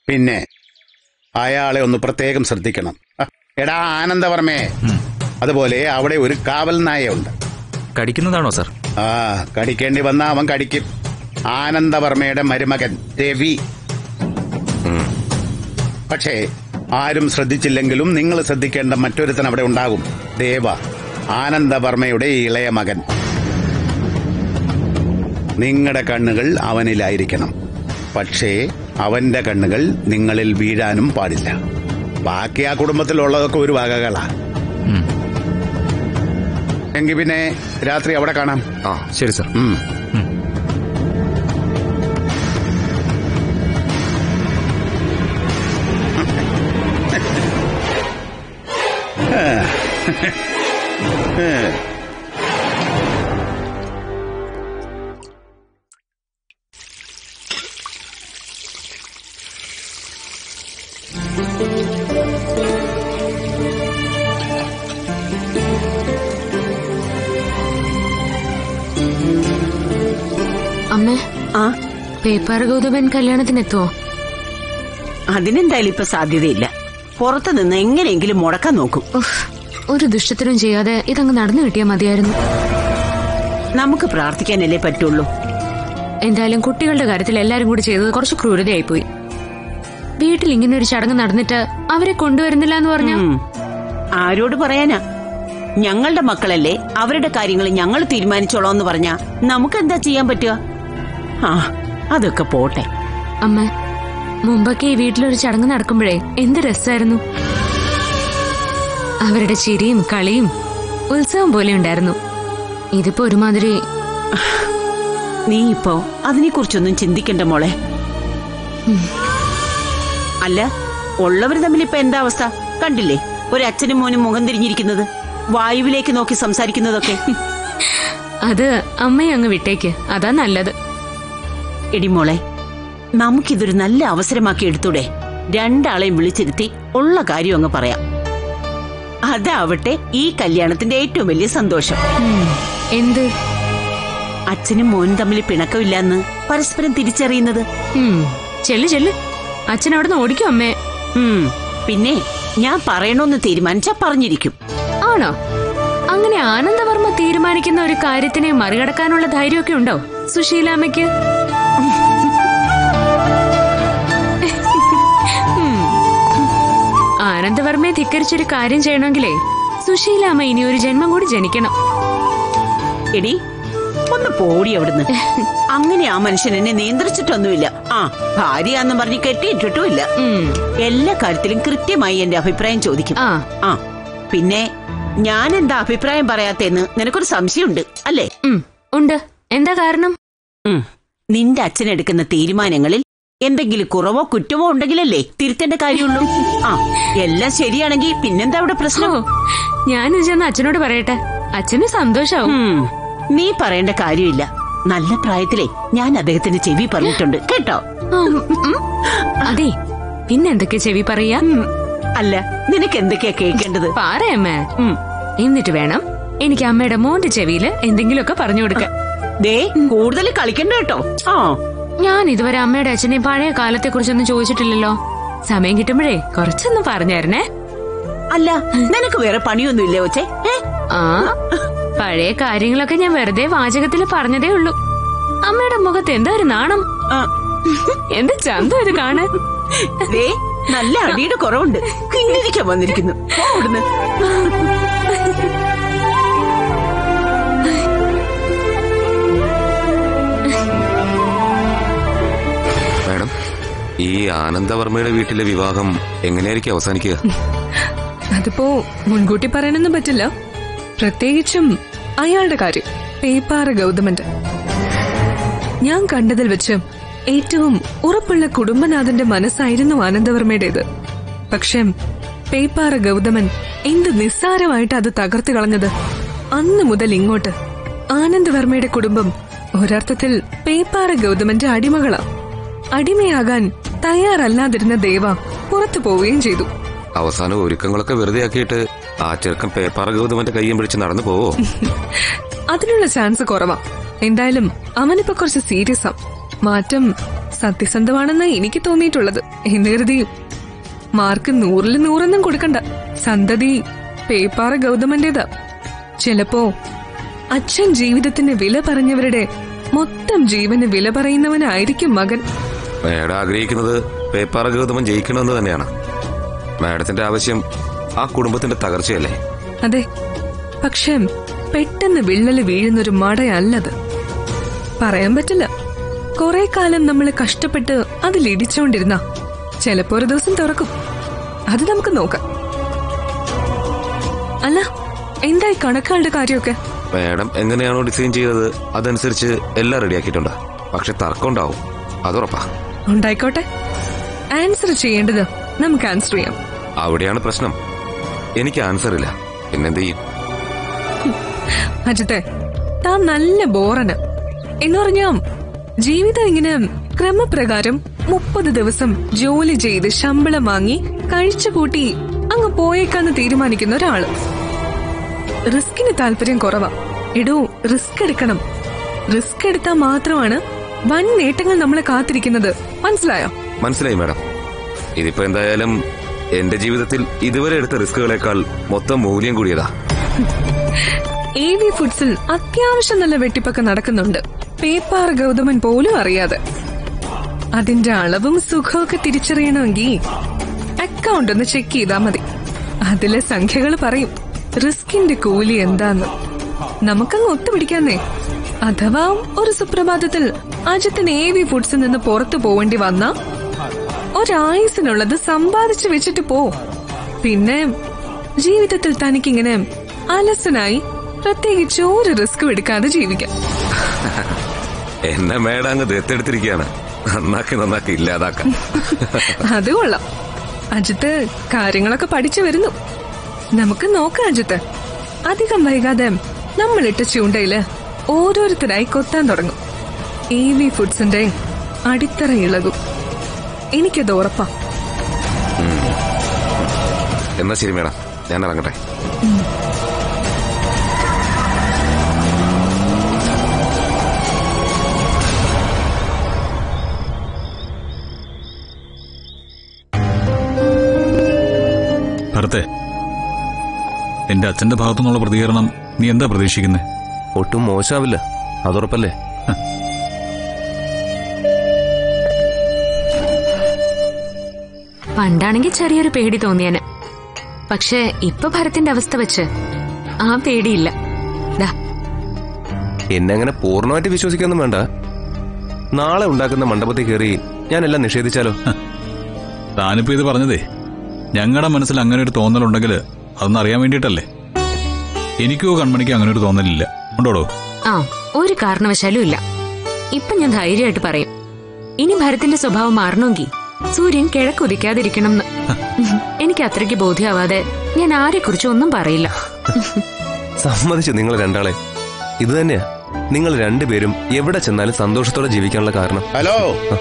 പിന്നെ അയാളെ ഒന്ന് പ്രത്യേകം ശ്രദ്ധിക്കണം ആ, എടാ ആനന്ദവർമ്മേ അതുപോലെ അവിടെ ഒരു കാവൽ നായയുണ്ട് കടിക്കുന്നതാണോ സാർ ആ കടിക്കേണ്ടി വന്ന അവൻ കടിക്കും ആനന്ദവർമ്മയുടെ മരുമകൻ രവി പക്ഷേ ആരും ശ്രദ്ധിച്ചില്ലെങ്കിലും നിങ്ങൾ ശ്രദ്ധിക്കേണ്ട മറ്റൊരുത്തൻ അവിടെ ഉണ്ടാകും ദേവ ആനന്ദവർമ്മയുടെ ഇളയ മകൻ നിങ്ങളുടെ കണ്ണുകൾ അവനിലായിരിക്കണം പക്ഷേ അവന്റെ കണ്ണുകൾ നിങ്ങളിൽ വീഴാനും പാടില്ല ബാക്കി ആ കുടുംബത്തിലുള്ളതൊക്കെ ഒരു വകകളാ ഉം. എങ്കിൽ പിന്നെ രാത്രി അവിടെ കാണാം ആ ശരി സാർ ഉം. ഉം. അമ്മേ ആ പേപ്പാർ ഗൗതമൻ കല്യാണത്തിനെത്തുവോ അതിനെന്തായാലും ഇപ്പൊ സാധ്യതയില്ല പുറത്തു നിന്ന് എങ്ങനെയെങ്കിലും മുടക്കാൻ നോക്കും ഉഫ്, ഒരു ദുഷ്ടത്തിനും ചെയ്യാതെ ഇതങ്ങ് നടന്നു കിട്ടിയാൽ മതിയായിരുന്നു നമുക്ക് പ്രാർത്ഥിക്കാനല്ലേ പറ്റുള്ളൂ എന്തായാലും കുട്ടികളുടെ കാര്യത്തിൽ എല്ലാരും കൂടി ചെയ്തത് കുറച്ച് ക്രൂരതയായിപ്പോയി വീട്ടിൽ ഇങ്ങനെ ഒരു ചടങ്ങ് നടന്നിട്ട് അവരെ കൊണ്ടുവരുന്നില്ല എന്ന് പറഞ്ഞ ഉം. ആരോട് പറയാനാ ഞങ്ങളുടെ മക്കളല്ലേ അവരുടെ കാര്യങ്ങൾ ഞങ്ങൾ തീരുമാനിച്ചോളാം എന്ന് പറഞ്ഞാ നമുക്ക് എന്താ ചെയ്യാൻ പറ്റുക ആ അതൊക്കെ പോട്ടെ അമ്മ മുമ്പൊക്കെ ഈ വീട്ടിലൊരു ചടങ്ങ് നടക്കുമ്പോഴേ എന്ത് രസമായിരുന്നു അവരുടെ ചിരിയും കളിയും ഉത്സവം പോലെ ഉണ്ടായിരുന്നു ഇതിപ്പോ ഒരുമാതിരി നീ ഇപ്പോ അതിനെക്കുറിച്ചൊന്നും ചിന്തിക്കണ്ട മോളെ അല്ല ഉള്ളവർ തമ്മിൽ ഇപ്പൊ എന്താ അവസ്ഥ കണ്ടില്ലേ ഒരു അച്ഛനും മോനും മുഖം തിരിഞ്ഞിരിക്കുന്നത് വായുവിലേക്ക് നോക്കി സംസാരിക്കുന്നതൊക്കെ അത് അമ്മയെ അങ്ങ് വിട്ടേക്ക് അതാ നല്ലത് എടി മോളെ നമുക്കിതൊരു നല്ല അവസരമാക്കി എടുത്തൂടെ രണ്ടാളെയും വിളിച്ചിരുത്തി ഉള്ള കാര്യം അങ്ങ് പറയാം അതാവട്ടെ ഈ കല്യാണത്തിന്റെ ഏറ്റവും വലിയ സന്തോഷം ഉം, എന്ത് അച്ഛനും മോനും തമ്മിൽ പിണക്കമില്ലെന്ന് പരസ്പരം തിരിച്ചറിയുന്നത് ഉം, ചെല്ല് ചെല്ല് അച്ഛൻ അവിടുന്ന് ഓടിക്കും അമ്മേ ഉം, പിന്നെ ഞാൻ പറയണോന്ന് തീരുമാനിച്ചാ പറഞ്ഞിരിക്കും ആണോ അങ്ങനെ ആനന്ദവർമ്മ തീരുമാനിക്കുന്ന ഒരു കാര്യത്തിനെ മറികടക്കാനുള്ള ധൈര്യമൊക്കെ ഉണ്ടോ സുശീലാമ്മയ്ക്ക് ഉം. ആനന്ദവർമ്മയെ ധിക്കരിച്ചൊരു കാര്യം ചെയ്യണമെങ്കിലേ സുശീലാമ്മ ഇനി ഒരു ജന്മം കൂടി ജനിക്കണം എടി ഒന്ന് പോടി അവിടുന്ന് അങ്ങനെ ആ മനുഷ്യൻ എന്നെ നിയന്ത്രിച്ചിട്ടൊന്നുമില്ല ആ ഭാര്യയാന്നും പറഞ്ഞ് കെട്ടിയിട്ടിട്ടുമില്ല ഉം. എല്ലാ കാര്യത്തിലും കൃത്യമായി എന്റെ അഭിപ്രായം ചോദിക്കും ആ ആ പിന്നെ ഞാൻ എന്താ അഭിപ്രായം പറയാത്തേന്ന് നിനക്കൊരു സംശയമുണ്ട് അല്ലേ ഉം, ഉണ്ട് എന്താ കാരണം ഉം. നിന്റെ അച്ഛൻ എടുക്കുന്ന തീരുമാനങ്ങളിൽ എന്തെങ്കിലും കുറവോ കുറ്റമോ ഉണ്ടെങ്കിലല്ലേ തിരുത്തേണ്ട കാര്യമുള്ളൂ ആ എല്ലാം ശരിയാണെങ്കിൽ പിന്നെന്താ അവിടെ ഓ പ്രശ്നം ഞാനിത് ചെന്ന് അച്ഛനോട് പറയട്ടെ അച്ഛന് സന്തോഷാവും ഉം. നീ പറയേണ്ട കാര്യമില്ല നല്ല പ്രായത്തിലേ ഞാൻ അദ്ദേഹത്തിന് ചെവി പറഞ്ഞിട്ടുണ്ട് കേട്ടോ ഉം, ഉം. അതെ പിന്നെന്തൊക്കെ ചെവി പറയാ ഉം. അല്ല നിനക്ക് എന്തൊക്കെയാ കേൾക്കേണ്ടത് പാറയമ്മേ ഉം. എന്നിട്ട് വേണം എനിക്ക് അമ്മയുടെ മോന്റെ ചെവിയില് എന്തെങ്കിലുമൊക്കെ പറഞ്ഞു കൊടുക്കാൻ ദേ കൂടുതൽ കളിക്കണ്ട കേട്ടോ ആ ഞാൻ ഇതുവരെ അമ്മയുടെ അച്ഛനെയും പഴയ കാലത്തെ കുറിച്ചൊന്നും ചോദിച്ചിട്ടില്ലല്ലോ സമയം കിട്ടുമ്പോഴേ കുറച്ചൊന്നും പറഞ്ഞായിരുന്നേ അല്ല നിനക്ക് വേറെ പണിയൊന്നുമില്ലേ ഒച്ചേ ഏ ആ പഴയ കാര്യങ്ങളൊക്കെ ഞാൻ വെറുതെ വാചകത്തിൽ പറഞ്ഞതേ ഉള്ളൂ അമ്മയുടെ മുഖത്ത് എന്താ ഒരു നാണം ആ. എന്ത് ചന്തം ഇത് കാണാൻ ദേ നല്ല അടിയുടെ കുറവുണ്ട് കിങ്ങിരിക്കാൻ വന്നിരിക്കുന്നു പോ അവിടുന്ന് മാഡം ഈ ആനന്ദവർമ്മയുടെ വീട്ടിലെ വിവാഹം എങ്ങനെയായിരിക്കും അവസാനിക്കുക അതിപ്പോ മുൻകൂട്ടി പറയാനൊന്നും പറ്റില്ല പ്രത്യേകിച്ചും അയാളുടെ കാര്യം പേപ്പാറ ഗൗതമന്റെ ഞാൻ കണ്ടതിൽ വെച്ച് ഏറ്റവും ഉറപ്പുള്ള കുടുംബനാഥന്റെ മനസ്സായിരുന്നു ആനന്ദവർമ്മയുടേത് പക്ഷേ പേപ്പാറ ഗൗതമൻ എന്ത് നിസ്സാരമായിട്ട് അത് തകർത്തു കളഞ്ഞത് അന്ന് മുതൽ ഇങ്ങോട്ട് ആനന്ദവർമ്മയുടെ കുടുംബം ഒരർത്ഥത്തിൽ പേപ്പാറ ഗൗതമന്റെ അടിമകളാ അടിമയാകാൻ തയ്യാറല്ലാതിരുന്ന ദേവ പുറത്തു പോവുകയും ചെയ്തു അവസാനം ഒരുക്കങ്ങളൊക്കെ വെറുതെ ആക്കിയിട്ട് ആ ചെറുക്കൻ പേപ്പാറ ഗൗതമന്റെ കയ്യും പിടിച്ച് നടന്നു പോവോ അതിനുള്ള ചാൻസ് കുറവാ എന്തായാലും അവനിപ്പോ കുറച്ച് സീരിയസ് ആ മാറ്റം സത്യസന്ധമാണെന്ന് എനിക്ക് തോന്നിയിട്ടുള്ളത് എന്ന് കരുതി മാർക്ക് നൂറിൽ നൂറൊന്നും കൊടുക്കണ്ട സന്തതി പേപ്പാറ ഗൗതമന്റേതാ ചിലപ്പോ അച്ഛൻ ജീവിതത്തിന് വില പറഞ്ഞവരുടെ മൊത്തം ജീവന് വില പറയുന്നവനായിരിക്കും മകൻ മേഡം ആഗ്രഹിക്കുന്നത് പേപ്പാറ ഗൗതമൻ ജയിക്കണമെന്ന് തന്നെയാണ് മേഡത്തിന്റെ ആവശ്യം ആ കുടുംബത്തിന്റെ തകർച്ചയല്ലേ അതെ പക്ഷേ പെട്ടെന്ന് വിള്ളല് വീഴുന്നൊരു മടയല്ലത് പറയാൻ പറ്റില്ല കുറെ കാലം നമ്മൾ കഷ്ടപ്പെട്ട് അതിലിടിച്ചോണ്ടിരുന്ന ചിലപ്പോ ഒരു ദിവസം തുറക്കും അത് നമുക്ക് നോക്കാം അല്ല എന്തായി കണക്കുകളുടെ കാര്യമൊക്കെ മേഡം എങ്ങനെയാണോ ഡിസൈൻ ചെയ്തത് അതനുസരിച്ച് എല്ലാം റെഡിയാക്കിയിട്ടുണ്ട് പക്ഷെ തർക്കം ഉണ്ടാവും അതുറപ്പാ ഉണ്ടായിക്കോട്ടെ ആൻസർ ചെയ്യേണ്ടത് നമുക്ക് ആൻസർ ചെയ്യാം അവിടെയാണ് പ്രശ്നം എനിക്ക് ആൻസർ ഇല്ല പിന്നെന്ത് ചെയ്യും അജിത്തെ താൻ നല്ല ബോറന് എന്ന് പറഞ്ഞാ ജീവിതം ഇങ്ങനെ ക്രമപ്രകാരം മുപ്പത് ദിവസം ജോലി ചെയ്ത് ശമ്പളം വാങ്ങി കഴിച്ചു കൂട്ടി അങ്ങ് പോയേക്കാന്ന് തീരുമാനിക്കുന്ന ഒരാള് റിസ്കിന് താല്പര്യം കുറവാ എടോ റിസ്ക് എടുക്കണം റിസ്ക് എടുത്താൽ മാത്രമാണ് വൻ നേട്ടങ്ങൾ നമ്മളെ കാത്തിരിക്കുന്നത് മനസ്സിലായോ മനസ്സിലായി മാഡം ഇതിപ്പോ എന്തായാലും എന്റെ ജീവിതത്തിൽ ഇതുവരെ എടുത്ത റിസ്കുകളെക്കാൾ മൊത്തം മൂല്യം കൂടിയതാ എ വി ഫുഡ്സിൽ അത്യാവശ്യം നല്ല വെട്ടിപ്പൊക്കെ നടക്കുന്നുണ്ട് പേപ്പാർ ഗൗതമൻ പോലും അറിയാതെ അതിന്റെ അളവും സുഖമൊക്കെ തിരിച്ചറിയണമെങ്കിൽ അക്കൗണ്ട് ഒന്ന് ചെക്ക് ചെയ്താൽ മതി അതിലെ സംഖ്യകൾ പറയും റിസ്കിന്റെ കൂലി എന്താന്ന് നമുക്കങ്ങ് ഒത്തുപിടിക്കാന്നേ അഥവാ ഒരു സുപ്രഭാതത്തിൽ അജിത്തിന് എ വി ഫുഡ്സിൽ നിന്ന് പുറത്തു പോവേണ്ടി വന്ന ഒരായുസിനുള്ളത് സമ്പാദിച്ചു വെച്ചിട്ട് പോ പിന്നെ ജീവിതത്തിൽ തനിക്കിങ്ങനെ അലസനായി പ്രത്യേകിച്ച് ഒരു റിസ്ക് എടുക്കാതെ ജീവിക്കാം എന്നെ മേഡം അങ്ങ് ദത്തെടുത്തിരിക്കുകയാണ് നന്നാക്കി നന്നാക്കി ഇല്ലാതാക്കാൻ അത് കൊള്ളാം അജിത്ത് കാര്യങ്ങളൊക്കെ പഠിച്ചു വരുന്നു നമുക്ക് നോക്കാം അജിത്ത് അധികം വൈകാതെ നമ്മളിട്ട ചൂണ്ടയില് ഓരോരുത്തരായി കൊത്താൻ തുടങ്ങും എ വി ഫുഡ്സിന്റെ അടിത്തറ ഇളകും എനിക്കത് ഉറപ്പാ എന്നാ ശരി മേഡം ഞാൻ ഇറങ്ങട്ടെ ഭരത്തെ എന്റെ അച്ഛന്റെ ഭാഗത്തുനിന്നുള്ള പ്രതികരണം നീ എന്താ പ്രതീക്ഷിക്കുന്നത് ഒട്ടും മോശമാവില്ല അതുറപ്പല്ലേ പണ്ടാണെങ്കിൽ ചെറിയൊരു പേടി തോന്നിയാന് പക്ഷെ ഇപ്പൊ ഭരത്തിന്റെ അവസ്ഥ വെച്ച് ആ പേടിയില്ല ദാ എന്നെ അങ്ങനെ പൂർണ്ണമായിട്ട് വിശ്വസിക്കൊന്നും വേണ്ട നാളെ ഉണ്ടാക്കുന്ന മണ്ഡപത്തിൽ കയറി ഞാനെല്ലാം നിഷേധിച്ചാലോ താനിപ്പോ ഇത് പറഞ്ഞതേ ഞങ്ങളുടെ മനസ്സിൽ അങ്ങനെ ഒരു തോന്നലുണ്ടെങ്കിൽ അതൊന്നും അറിയാൻ വേണ്ടിയിട്ടല്ലേ എനിക്കോ കൺമണിക്കോ അങ്ങനെ ഒരു തോന്നലില്ല ഉണ്ടോടോ ആ ഒരു കാരണവശാലും ഇല്ല ഇപ്പൊ ഞാൻ ധൈര്യമായിട്ട് പറയും ഇനി ഭരത്തിന്റെ സ്വഭാവം മാറണമെങ്കിൽ സൂര്യൻ കിഴക്കുദിക്കാതിരിക്കണം എനിക്ക് അത്രയ്ക്ക് ബോധ്യമാവാതെ ഞാൻ ആരെക്കുറിച്ചും ഒന്നും പറയില്ല സമ്മതിച്ചു നിങ്ങൾ രണ്ടാളെ ഇത് തന്നെയാ നിങ്ങൾ രണ്ടുപേരും എവിടെ ചെന്നാലും സന്തോഷത്തോടെ ജീവിക്കാനുള്ള കാരണം ഹലോ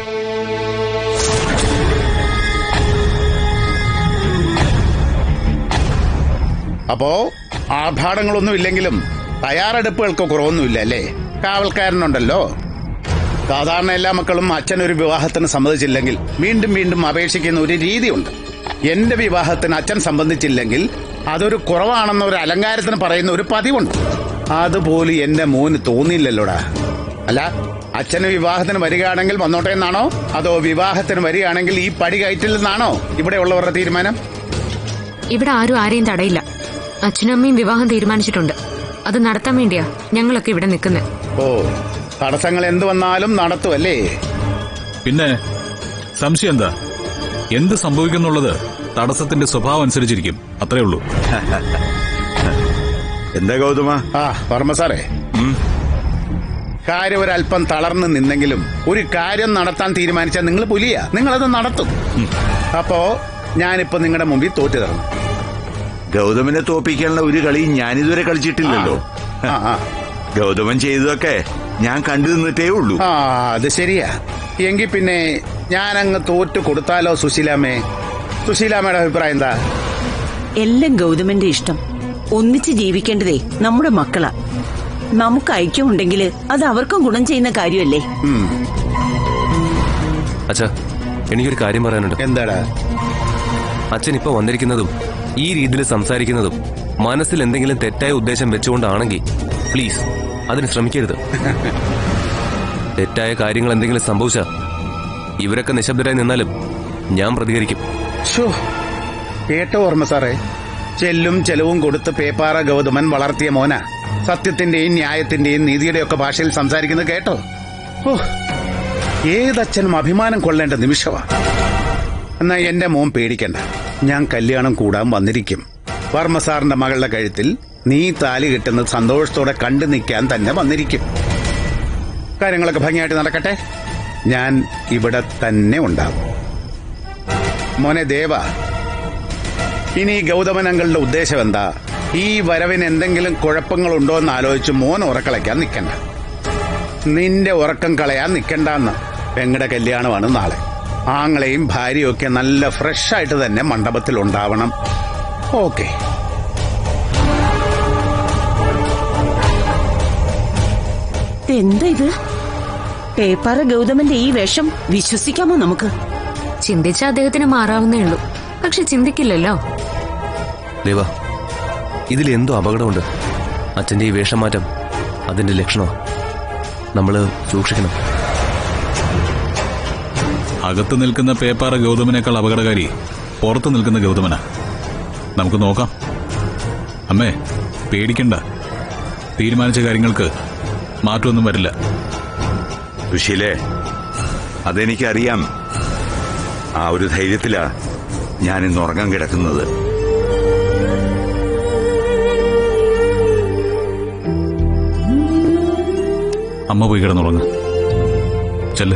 അപ്പോ ആർഭാടങ്ങളൊന്നും ഇല്ലെങ്കിലും തയ്യാറെടുപ്പുകൾക്ക് കുറവൊന്നുമില്ല അല്ലേ കാവൽക്കാരനുണ്ടല്ലോ സാധാരണ എല്ലാ മക്കളും അച്ഛൻ ഒരു വിവാഹത്തിന് സമ്മതിച്ചില്ലെങ്കിൽ വീണ്ടും വീണ്ടും അപേക്ഷിക്കുന്ന ഒരു രീതിയുണ്ട് എന്റെ വിവാഹത്തിന് അച്ഛൻ സംബന്ധിച്ചില്ലെങ്കിൽ അതൊരു കുറവാണെന്ന ഒരു അലങ്കാരത്തിന് പറയുന്ന ഒരു പതിവുണ്ട് അതുപോലും എന്റെ മോന് തോന്നിയില്ലല്ലോടാ അല്ല അച്ഛന് വിവാഹത്തിന് വരികയാണെങ്കിൽ വന്നോട്ടെ എന്നാണോ അതോ വിവാഹത്തിന് വരികയാണെങ്കിൽ ഈ പടി കയറ്റില്ലെന്നാണോ ഇവിടെ ഉള്ളവരുടെ തീരുമാനം ഇവിടെ ആരും ആരെയും തടയില്ല അച്ഛനും അമ്മയും വിവാഹം തീരുമാനിച്ചിട്ടുണ്ട് അത് നടത്താൻ വേണ്ടിയാ ഞങ്ങളൊക്കെ ഇവിടെ നിൽക്കുന്നത് ഓ തടസ്സങ്ങൾ എന്ത് വന്നാലും നടത്തുമല്ലേ പിന്നെ സംശയം എന്താ എന്ത് സംഭവിക്കുന്നുള്ളത് തടസ്സത്തിന്റെ സ്വഭാവം അനുസരിച്ചിരിക്കും അത്രേ ഉള്ളൂ എന്താ ഗൗതമ ആ വർമ്മ സാറേ കാര്യം ഒരല്പം തളർന്നു നിന്നെങ്കിലും ഒരു കാര്യം നടത്താൻ തീരുമാനിച്ചാൽ നിങ്ങൾ പുലിയാ നിങ്ങളത് നടത്തും അപ്പോ ഞാനിപ്പോ നിങ്ങളുടെ മുമ്പിൽ തോറ്റു തരണം ഗൗതമനെ തോപ്പിക്കാനുള്ള ഒരു കളിയും ഞാനിതുവരെ കളിച്ചിട്ടില്ലല്ലോ ആ ആ ഗൗതമൻ ചെയ്തതൊക്കെ ഞാൻ കണ്ടു നിന്നിട്ടേ ഉള്ളൂ ആ അത് ശരിയാ എങ്കിൽ പിന്നെ ഞാൻ അങ്ങ് തോറ്റു കൊടുത്താലോ സുശീലാമ്മേ സുശീലാമ്മയുടെ അഭിപ്രായം എന്താ എല്ലാം ഗൗതമന്റെ ഇഷ്ടം ഒന്നിച്ച് ജീവിക്കേണ്ടതേ നമ്മുടെ മക്കളാ നമുക്ക് ഐക്യമുണ്ടെങ്കിൽ അത് അവർക്കും ഗുണം ചെയ്യുന്ന കാര്യമല്ലേ ഉം. അച്ഛാ എനിക്കൊരു കാര്യം പറയാനുണ്ട് എന്താടാ അച്ഛൻ ഇപ്പൊ വന്നിരിക്കുന്നതും ഈ രീതിയിൽ സംസാരിക്കുന്നതും മനസ്സിൽ എന്തെങ്കിലും തെറ്റായ ഉദ്ദേശം വെച്ചുകൊണ്ടാണെങ്കിൽ പ്ലീസ് അതിന് ശ്രമിക്കരുത് തെറ്റായ കാര്യങ്ങൾ എന്തെങ്കിലും സംഭവിച്ച ഇവരൊക്കെ നിശബ്ദരായി നിന്നാലും ഞാൻ പ്രതികരിക്കും ഷോ കേട്ടോ ഓർമ്മ സാറേ ചെല്ലും ചെലവും കൊടുത്ത് പേപ്പാറ ഗൗതമൻ വളർത്തിയ മോന സത്യത്തിന്റെയും ന്യായത്തിന്റെയും നീതിയുടെയും ഒക്കെ ഭാഷയിൽ സംസാരിക്കുന്നത് കേട്ടോ ഓ ഏതച്ഛനും അഭിമാനം കൊള്ളേണ്ട നിമിഷമാ എന്നാ എന്റെ മോൻ പേടിക്കണ്ട ഞാൻ കല്യാണം കൂടാൻ വന്നിരിക്കും വർമ്മ സാറിന്റെ മകളുടെ കഴുത്തിൽ നീ താലി കിട്ടുന്നത് സന്തോഷത്തോടെ കണ്ടു നിൽക്കാൻ തന്നെ വന്നിരിക്കും കാര്യങ്ങളൊക്കെ ഭംഗിയായിട്ട് നടക്കട്ടെ ഞാൻ ഇവിടെ തന്നെ ഉണ്ടാവും മോനെ ദേവ ഇനി ഗൗതമനങ്ങളുടെ ഉദ്ദേശം എന്താ ഈ വരവിന് എന്തെങ്കിലും കുഴപ്പങ്ങളുണ്ടോ എന്ന് ആലോചിച്ച് മോൻ ഉറക്കളയ്ക്കാൻ നിൽക്കണ്ട നിന്റെ ഉറക്കം കളയാൻ നിൽക്കണ്ടെന്ന് പെങ്ങടെ കല്യാണമാണ് നാളെ ആങ്ങളെയും ഭാര്യയും ഒക്കെ നല്ല ഫ്രഷ് ആയിട്ട് തന്നെ മണ്ഡപത്തിൽ ഉണ്ടാവണം ഓക്കെ എന്താ ഇത് പേപ്പാറ ഗൗതമന്റെ ഈ വേഷം വിശ്വസിക്കാമോ നമുക്ക് ചിന്തിച്ച അദ്ദേഹത്തിന് മാറാവുന്നേ ഉള്ളൂ പക്ഷെ ചിന്തിക്കില്ലല്ലോ ദേവ ഇതിൽ എന്തോ അപകടമുണ്ട് അച്ഛന്റെ ഈ വേഷം മാറ്റം അതിന്റെ ലക്ഷണമാണ് നമ്മള് സൂക്ഷിക്കണം അകത്ത് നിൽക്കുന്ന പേപ്പാറ ഗൗതമനേക്കാൾ അപകടകാരി പുറത്ത് നിൽക്കുന്ന ഗൗതമന നമുക്ക് നോക്കാം അമ്മേ പേടിക്കണ്ട തീരുമാനിച്ച കാര്യങ്ങൾക്ക് മാറ്റമൊന്നും വരില്ല സുശീലേ അതെനിക്കറിയാം ആ ഒരു ധൈര്യത്തിലാ ഞാൻ ഇന്ന് ഉറങ്ങാൻ കിടക്കുന്നത് അമ്മ പോയി കിടന്നുറങ്ങ് ചെല്ല്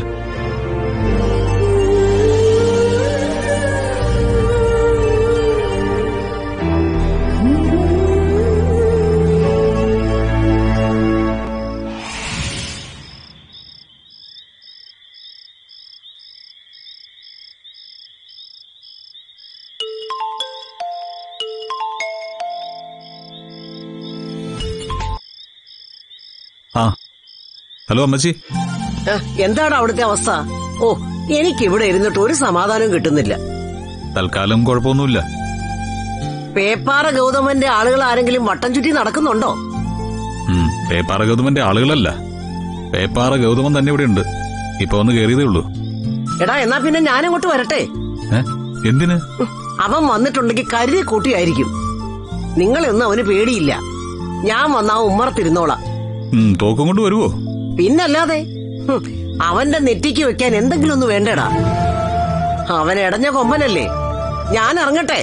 ആ ഹലോ അമ്മച്ചി എന്താണ് അവിടുത്തെ അവസ്ഥ ഓ എനിക്ക് ഇവിടെ ഇരുന്നിട്ട് ഒരു സമാധാനം കിട്ടുന്നില്ല തൽക്കാലം കുഴപ്പമൊന്നുമില്ല പേപ്പാറ ഗൗതമന്റെ ആളുകൾ ആരെങ്കിലും വട്ടം ചുറ്റി നടക്കുന്നുണ്ടോ ഉം, പേപ്പാറ ഗൗതമന്റെ ആളുകളല്ല പേപ്പാറ ഗൗതമൻ തന്നെ ഇവിടെ ഉണ്ട് ഇപ്പൊ ഒന്ന് കയറിയതേ ഉള്ളൂ എടാ എന്നാ പിന്നെ ഞാനങ്ങോട്ട് വരട്ടെ ഏ എന്തിന് ഉം, അവൻ വന്നിട്ടുണ്ടെങ്കിൽ കരുതി കൂട്ടിയായിരിക്കും നിങ്ങളെയൊന്നും അവന് പേടിയില്ല ഞാൻ വന്നാ ഉമ്മറത്തിരുന്നോളാം ഉം, തോക്കും കൊണ്ട് വരുവോ പിന്നല്ലാതെ ഹും, അവന്റെ നെറ്റിക്ക് വെക്കാൻ എന്തെങ്കിലും ഒന്ന് വേണ്ടേടാ അവൻ ഇടഞ്ഞ കൊമ്പനല്ലേ ഞാൻ ഇറങ്ങട്ടെ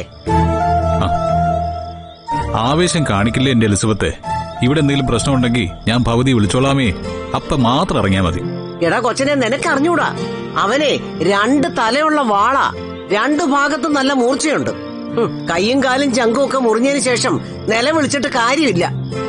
ആവേശം കാണിക്കില്ലേ എന്റെ എലിസബത്തെ ഇവിടെ എന്തെങ്കിലും പ്രശ്നമുണ്ടെങ്കിൽ ഞാൻ ഭവതി വിളിച്ചോളാമേ അപ്പൊ മാത്രം ഇറങ്ങിയാ മതി എടാ കൊച്ചനെ നിനക്ക് അറിഞ്ഞൂടാ അവനെ രണ്ട് തലയുള്ള വാള രണ്ടു ഭാഗത്തും നല്ല മൂർച്ചയുണ്ട് ഹും, കൈയും കാലും ചങ്കും ഒക്കെ മുറിഞ്ഞതിന് ശേഷം നില വിളിച്ചിട്ട് കാര്യമില്ല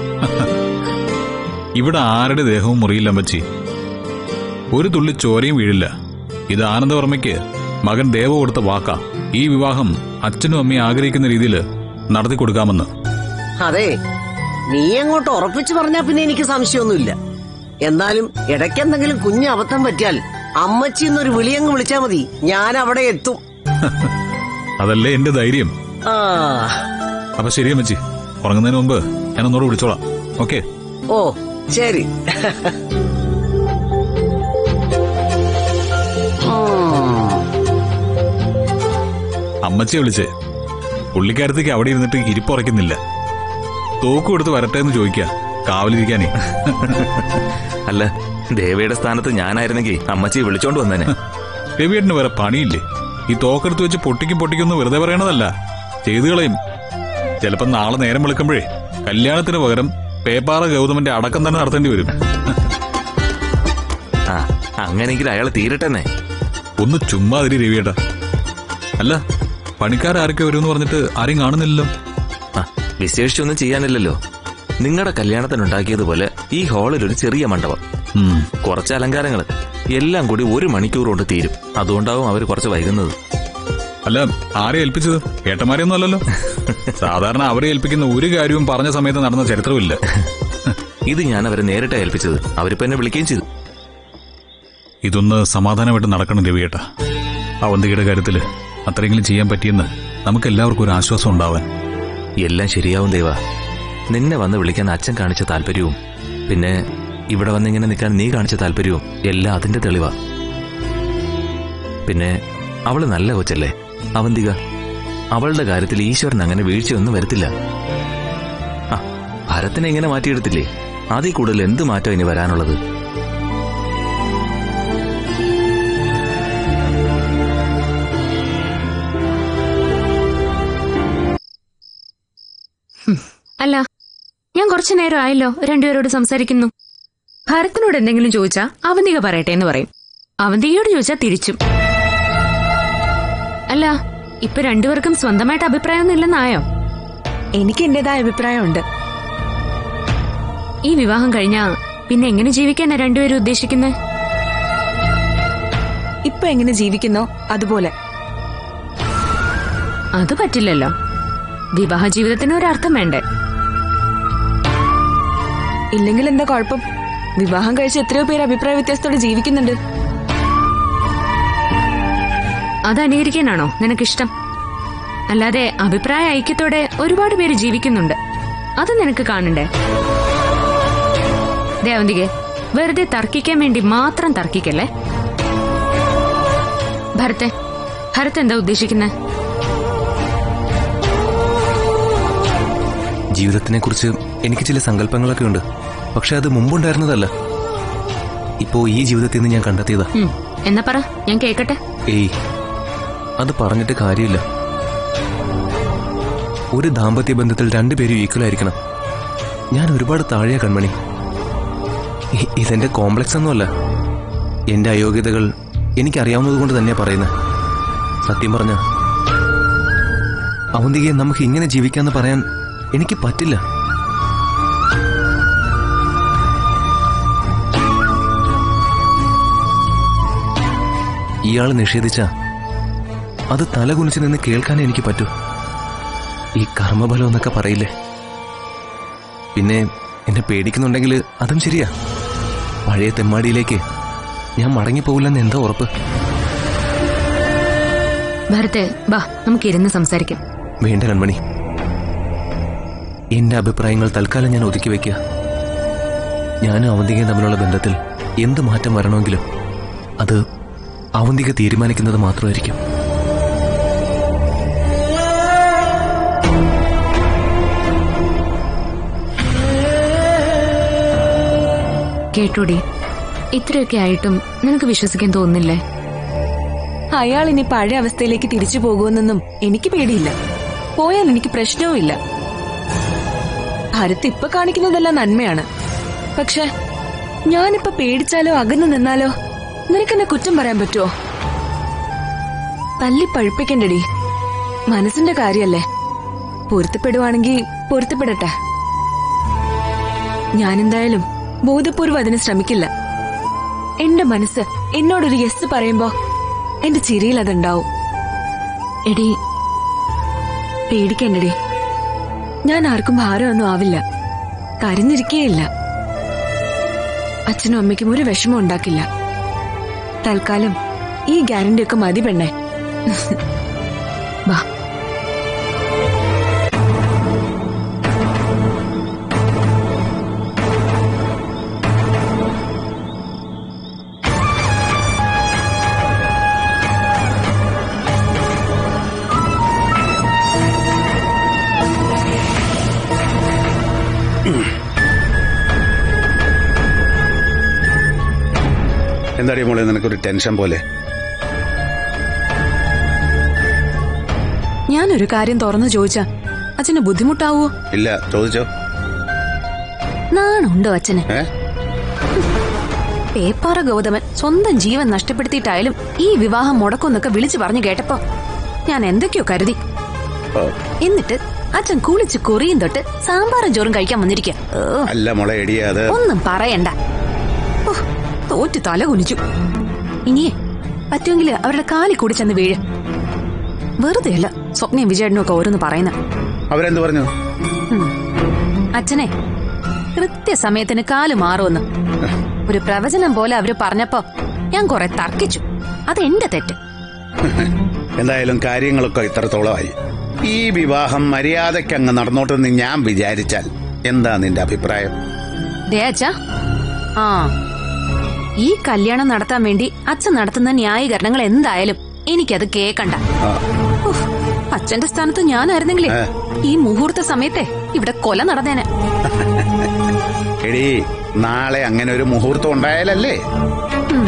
ഇവിടെ ആരുടെ ദേഹവും മുറിയില്ല അമ്മച്ചി ഒരു തുള്ളി ചോരയും വീഴില്ല ഇത് ആനന്ദവർമ്മയ്ക്ക് മകൻ ദേവ കൊടുത്ത വാക്കാ ഈ വിവാഹം അച്ഛനും അമ്മയും ആഗ്രഹിക്കുന്ന രീതിയിൽ നടത്തി കൊടുക്കാമെന്ന് അതെ നീ അങ്ങോട്ട് ഉറപ്പിച്ചു പറഞ്ഞാ പിന്നെ എനിക്ക് സംശയമൊന്നുമില്ല എന്നാലും ഇടയ്ക്കെന്തെങ്കിലും കുഞ്ഞ് അബദ്ധം പറ്റിയാൽ അമ്മച്ചി എന്നൊരു വിളിയങ്ങ് വിളിച്ചാ മതി ഞാൻ അവിടെ എത്തും അതല്ലേ എന്റെ ധൈര്യം ആ അപ്പൊ ശരി അമ്മച്ചി ഉറങ്ങുന്നതിന് മുമ്പ് ഞാൻ ഒന്നോട് വിളിച്ചോളാം ഓക്കെ ഓ ശരി ഉം. അമ്മച്ചിയെ വിളിച്ചേ പുള്ളിക്കാരത്തേക്ക് അവിടെ ഇരുന്നിട്ട് ഇരിപ്പുറയ്ക്കുന്നില്ല തോക്ക് കൊടുത്ത് വരട്ടെ എന്ന് ചോദിക്കുക കാവലിരിക്കാനേ അല്ല ദേവയുടെ സ്ഥാനത്ത് ഞാനായിരുന്നെങ്കിൽ അമ്മച്ചിയെ വിളിച്ചോണ്ട് വന്നേനെ രവിയേട്ടന് വേറെ പണിയില്ലേ ഈ തോക്കെടുത്ത് വെച്ച് പൊട്ടിക്കും പൊട്ടിക്കൊന്ന് വെറുതെ പറയണതല്ല ചെയ്തു കളയും ചിലപ്പോ നാളെ നേരം വിളിക്കുമ്പോഴേ കല്യാണത്തിന് പകരം പേപ്പാറ ഗൗതമന്റെ അടക്കം തന്നെ നടത്തേണ്ടി വരും ആ അങ്ങനെയെങ്കിൽ അയാൾ തീരട്ടെന്നെ ഒന്ന് ചുമ്മാതിരി രവിയേട്ട അല്ല പണിക്കാരാരൊക്കെ വരുമെന്ന് പറഞ്ഞിട്ട് ആരും കാണുന്നില്ലല്ലോ ആ വിശേഷിച്ചൊന്നും ചെയ്യാനില്ലല്ലോ നിങ്ങളുടെ കല്യാണത്തിനുണ്ടാക്കിയതുപോലെ ഈ ഹാളിൽ ഒരു ചെറിയ മണ്ഡപം ഉം. കുറച്ച് അലങ്കാരങ്ങള് എല്ലാം കൂടി ഒരു മണിക്കൂർ കൊണ്ട് തീരും അതുകൊണ്ടാവും അവർ കുറച്ച് വൈകുന്നത് അല്ല ആരെ ഏൽപ്പിച്ചത് ഏട്ടന്മാരെയൊന്നും അല്ലല്ലോ സാധാരണ അവരെ ഏൽപ്പിക്കുന്ന ഒരു കാര്യവും പറഞ്ഞ സമയത്ത് നടന്ന ചരിത്രമില്ല ഇത് ഞാൻ അവരെ നേരിട്ട് ഏൽപ്പിച്ചത് അവരിപ്പോ എന്നെ വിളിക്കുകയും ചെയ്തു ഇതൊന്ന് സമാധാനമായിട്ട് നടക്കണം രവിയേട്ട അവന്തികയുടെ കാര്യത്തിൽ അത്രയെങ്കിലും ചെയ്യാൻ പറ്റിയെന്ന് നമുക്ക് എല്ലാവർക്കും ഒരു ആശ്വാസം ഉണ്ടാവാൻ എല്ലാം ശരിയാവും ദേവ നിന്നെ വന്ന് വിളിക്കാൻ അച്ഛൻ കാണിച്ച താല്പര്യവും പിന്നെ ഇവിടെ വന്നിങ്ങനെ നിൽക്കാൻ നീ കാണിച്ച താല്പര്യവും എല്ലാം അതിന്റെ തെളിവാ പിന്നെ അവള് നല്ല കൊച്ചല്ലേ അവന്തിക അവളുടെ കാര്യത്തിൽ ഈശ്വരൻ അങ്ങനെ വീഴ്ചയൊന്നും വരത്തില്ല ആ ഭരത്തിനെ ഇങ്ങനെ മാറ്റിയെടുത്തില്ലേ അതിൽ കൂടുതൽ എന്ത് മാറ്റം ഇനി വരാനുള്ളത് അല്ല ഞാൻ കുറച്ചു നേരം ആയല്ലോ രണ്ടുപേരോട് സംസാരിക്കുന്നു ഭരത്തിനോട് എന്തെങ്കിലും ചോദിച്ചാ അവന്തിക പറയട്ടെ എന്ന് പറയും അവന്തികയോട് ചോദിച്ചാ തിരിച്ചും അല്ല ഇപ്പൊ രണ്ടുപേർക്കും സ്വന്തമായിട്ട് അഭിപ്രായമൊന്നും ഇല്ലെന്നായോ എനിക്ക് എന്റേതായ അഭിപ്രായമുണ്ട് ഈ വിവാഹം കഴിഞ്ഞാ പിന്നെ എങ്ങനെ ജീവിക്കാനാ രണ്ടുപേരും ഉദ്ദേശിക്കുന്നത് ഇപ്പൊ എങ്ങനെ ജീവിക്കുന്നോ അതുപോലെ അത് പറ്റില്ലല്ലോ വിവാഹ ജീവിതത്തിന് ഒരർത്ഥം വേണ്ടേ ഇല്ലെങ്കിൽ എന്താ കുഴപ്പം വിവാഹം കഴിച്ച് എത്രയോ പേര് അഭിപ്രായ വ്യത്യാസത്തോടെ ജീവിക്കുന്നുണ്ട് അത് അനുകരിക്കാനാണോ നിനക്കിഷ്ടം അല്ലാതെ അഭിപ്രായ ഐക്യത്തോടെ ഒരുപാട് പേര് ജീവിക്കുന്നുണ്ട് അത് നിനക്ക് കാണണ്ടേ ദേവന്തികെ വെറുതെ തർക്കിക്കാൻ വേണ്ടി മാത്രം തർക്കിക്കല്ലേ ഭരത്തെ ഭരത് എന്താ ഉദ്ദേശിക്കുന്നത് ജീവിതത്തിനെ കുറിച്ച് എനിക്ക് ചില സങ്കല്പങ്ങളൊക്കെ ഉണ്ട് പക്ഷെ അത് മുമ്പുണ്ടായിരുന്നതല്ല ഇപ്പോ ഈ ജീവിതത്തിൽ നിന്ന് ഞാൻ കണ്ടെത്തിയതാ ഉം, എന്നാ പറ ഞാൻ കേക്കട്ടെ ഏയ് അത് പറഞ്ഞിട്ട് കാര്യമില്ല ഒരു ദാമ്പത്യ ബന്ധത്തിൽ രണ്ടുപേരും ഈക്വൽ ആയിരിക്കണം ഞാൻ ഒരുപാട് താഴെയാ കൺമണി ഇ- ഇതെന്റെ കോംപ്ലക്സ് ഒന്നുമല്ല എന്റെ അയോഗ്യതകൾ എനിക്കറിയാവുന്നത് കൊണ്ട് തന്നെയാ പറയുന്നത് സത്യം പറഞ്ഞ അവന്തികയെ നമുക്ക് ഇങ്ങനെ ജീവിക്കാന്ന് പറയാൻ എനിക്ക് പറ്റില്ല ഇയാൾ നിഷേധിച്ച അത് തലകുനിച്ച് നിന്ന് കേൾക്കാനേ എനിക്ക് പറ്റൂ ഈ കർമ്മബലം എന്നൊക്കെ പറയില്ലേ പിന്നെ എന്നെ പേടിക്കുന്നുണ്ടെങ്കിൽ അതും ശരിയാ പഴയ തെമ്മാടിയിലേക്ക് ഞാൻ മടങ്ങിപ്പോകില്ലെന്ന് എന്താ ഉറപ്പ് ഭരത്തെ ബാ നമുക്ക് ഇരുന്ന് സംസാരിക്കാം വേണ്ട കൺമണി എന്റെ അഭിപ്രായങ്ങൾ തൽക്കാലം ഞാൻ ഒതുക്കി വെക്കുക ഞാനും അവന്തികയും തമ്മിലുള്ള ബന്ധത്തിൽ എന്ത് മാറ്റം വരണമെങ്കിലും അത് അവന്തിക തീരുമാനിക്കുന്നത് മാത്രമായിരിക്കും കേട്ടോടി ഇത്രയൊക്കെ ആയിട്ടും നിനക്ക് വിശ്വസിക്കാൻ തോന്നുന്നില്ലേ അയാൾ ഇനി പഴയ അവസ്ഥയിലേക്ക് തിരിച്ചു പോകുമെന്നൊന്നും എനിക്ക് പേടിയില്ല പോയാൽ എനിക്ക് പ്രശ്നവുമില്ല ഭരത് ഇപ്പൊ കാണിക്കുന്നതെല്ലാം നന്മയാണ് പക്ഷെ ഞാനിപ്പോ പേടിച്ചാലോ അകന്നു നിന്നാലോ നിനക്കെന്നെ കുറ്റം പറയാൻ പറ്റുമോ തല്ലി പഴുപ്പിക്കണ്ടടി മനസ്സിന്റെ കാര്യല്ലേ പൊരുത്തപ്പെടുവാണെങ്കിൽ പൊരുത്തപ്പെടട്ടെ ഞാനെന്തായാലും ബോധപൂർവ്വം അതിന് ശ്രമിക്കില്ല എന്റെ മനസ്സ് എന്നോടൊരു യെസ് പറയുമ്പോ എന്റെ ചിരിയിൽ അതുണ്ടാവും എടി പേടിക്കണ്ടടി ഞാൻ ആർക്കും ഭാരമൊന്നും ആവില്ല കരഞ്ഞിരിക്കുകയില്ല അച്ഛനും അമ്മയ്ക്കും ഒരു വിഷമം ഉണ്ടാക്കില്ല തൽക്കാലം ഈ ഗ്യാരണ്ടി ഒക്കെ മതി പെണ്ണേ വാ എന്താടി മോളെ നിനക്കൊരു ടെൻഷൻ പോലെ ഞാനൊരു കാര്യം തുറന്നു ചോദിച്ചാ അച്ഛന് ബുദ്ധിമുട്ടാവോ ഇല്ല ചോദിച്ചോ നാണുണ്ടോ അച്ഛന് ഏ പേപ്പാറ ഗൗതമൻ സ്വന്തം ജീവൻ നഷ്ടപ്പെടുത്തിയിട്ടായാലും ഈ വിവാഹം മുടക്കുമെന്നൊക്കെ വിളിച്ചു പറഞ്ഞു കേട്ടപ്പോ ഞാൻ എന്തൊക്കെയോ കരുതി ഓ, എന്നിട്ട് അച്ഛൻ കുളിച്ച് കുറിയും തൊട്ട് സാമ്പാറും ചോറും കഴിക്കാൻ വന്നിരിക്കുക അല്ല മോളെ എടിയ അത് ഒന്നും പറയണ്ട ഓ, തോറ്റ് തല കുനിച്ചു ഇനിയേ പറ്റുമെങ്കിൽ അവരുടെ കാലിൽ കൂടി ചെന്ന് വീഴ് വെറുതെ അല്ല സ്വപ്നയും വിജയനും ഒക്കെ ഓരോന്ന് പറയുന്ന അവരെന്ത് പറഞ്ഞു അച്ഛനെ കൃത്യസമയത്തിന് കാല് മാറുമെന്ന് ഒരു പ്രവചനം പോലെ അവര് പറഞ്ഞപ്പോ ഞാൻ കുറെ തർക്കിച്ചു അതെന്റെ തെറ്റ് എന്തായാലും കാര്യങ്ങളൊക്കെ ഇത്രത്തോളമായി ഈ വിവാഹം മര്യാദയ്ക്ക് അങ്ങ് നടന്നോട്ടെന്ന് ഞാൻ വിചാരിച്ചാൽ എന്താ നിന്റെ അഭിപ്രായം ദേ അച്ഛാ ആ ഈ കല്യാണം നടത്താൻ വേണ്ടി അച്ഛൻ നടത്തുന്ന ന്യായീകരണങ്ങൾ എന്തായാലും എനിക്കത് കേക്കണ്ട ആ, ഉഫ്, അച്ഛന്റെ സ്ഥാനത്ത് ഞാനായിരുന്നെങ്കിലേ ഏ. ഈ മുഹൂർത്ത സമയത്തെ ഇവിടെ കൊല നടന്നേനെ എടീ നാളെ അങ്ങനെ ഒരു മുഹൂർത്തം ഉണ്ടായാലല്ലേ ഉം.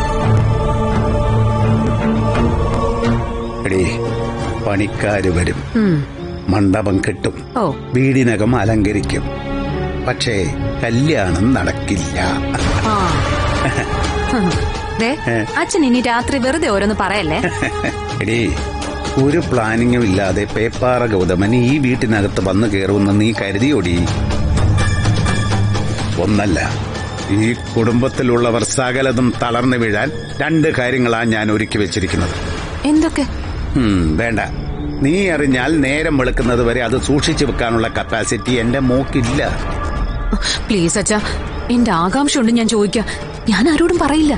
എടീ പണിക്കാര് വരും ഉം. മണ്ഡപം കിട്ടും ഓ വീടിനകം അലങ്കരിക്കും പക്ഷേ കല്യാണം നടക്കില്ല ആ ഹും. ദേ ഏ. അച്ഛൻ ഇനി രാത്രി വെറുതെ ഓരോന്ന് പറയല്ലേ എടീ ഒരു പ്ലാനിങ്ങും ഇല്ലാതെ പേപ്പാറ ഗൗതമൻ ഈ വീട്ടിനകത്ത് വന്നു കയറുമെന്ന് നീ കരുതിയോടി ഒന്നല്ല ഈ കുടുംബത്തിലുള്ളവർ സകലതും തളർന്നു വീഴാൻ രണ്ട് കാര്യങ്ങളാണ് ഞാൻ ഒരുക്കി വെച്ചിരിക്കുന്നത് എന്തൊക്കെ ഉം, വേണ്ട നീ അറിഞ്ഞാൽ നേരം വെളുക്കുന്നത് വരെ അത് സൂക്ഷിച്ചു വെക്കാനുള്ള കപ്പാസിറ്റി എന്റെ മോക്കില്ല പ്ലീസ് അച്ഛാ എന്റെ ആകാംക്ഷ ഉണ്ട് ഞാൻ ചോദിക്കാം ഞാൻ ആരോടും പറയില്ല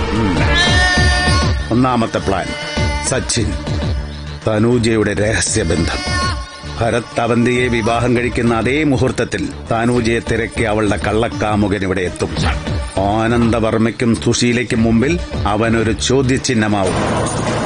ഒന്നാമത്തെ പ്ലാൻ സച്ചിൻ തനൂജയുടെ രഹസ്യബന്ധം ഭരത് അവന്തിയെ വിവാഹം കഴിക്കുന്ന അതേ മുഹൂർത്തത്തിൽ താനൂജയെ തിരക്കി അവളുടെ കള്ളക്കാമുകൻ ഇവിടെ എത്തും ആനന്ദവർമ്മയ്ക്കും സുശീലയ്ക്കും മുമ്പിൽ അവനൊരു ചോദ്യചിഹ്നമാവും